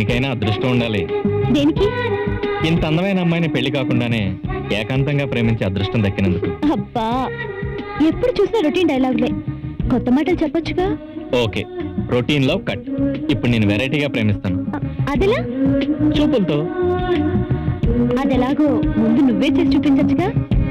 దేనికైనా అదృష్టం ఉండాలి దేనికి ఇంత అందమైన అమ్మాయిని పెళ్లి కాకుండానే ఏకాంతంగా ప్రేమించే అదృష్టం దక్కినందుకు అబ్బా ఎప్పుడు చూసినా రొటీన్ డైలాగులే కొత్త మాటలు చెప్పొచ్చుగా ఓకే రొటీన్ లో కట్ ఇప్పుడు నేను వెరైటీగా ప్రేమిస్తాను అ- అదెలా చూపులతో అదెలాగో ముందు నువ్వే చేసి చూపించచ్చుగా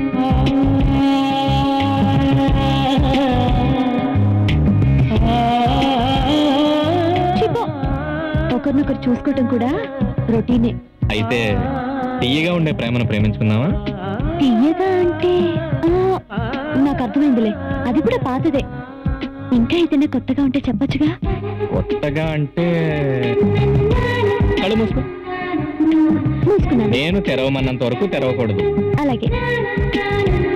చిపో ఒకరినొకరు చూసుకోవటం కూడా రొటీనే అయితే తీయగా ఉండే ప్రేమను ప్రేమించుకుందామా తీయగా అంటే ఆ, నాకు అర్థమైందిలే అది కూడా పాతదే ఇంకా ఏదైనా కొత్తగా ఉంటే చెప్పొచ్చుగా కొత్తగా అంటే కళ్ళు మూసుకో మూసుకున్నాను నేను తెరవమన్నంత వరకు తెరవకూడదు అలాగే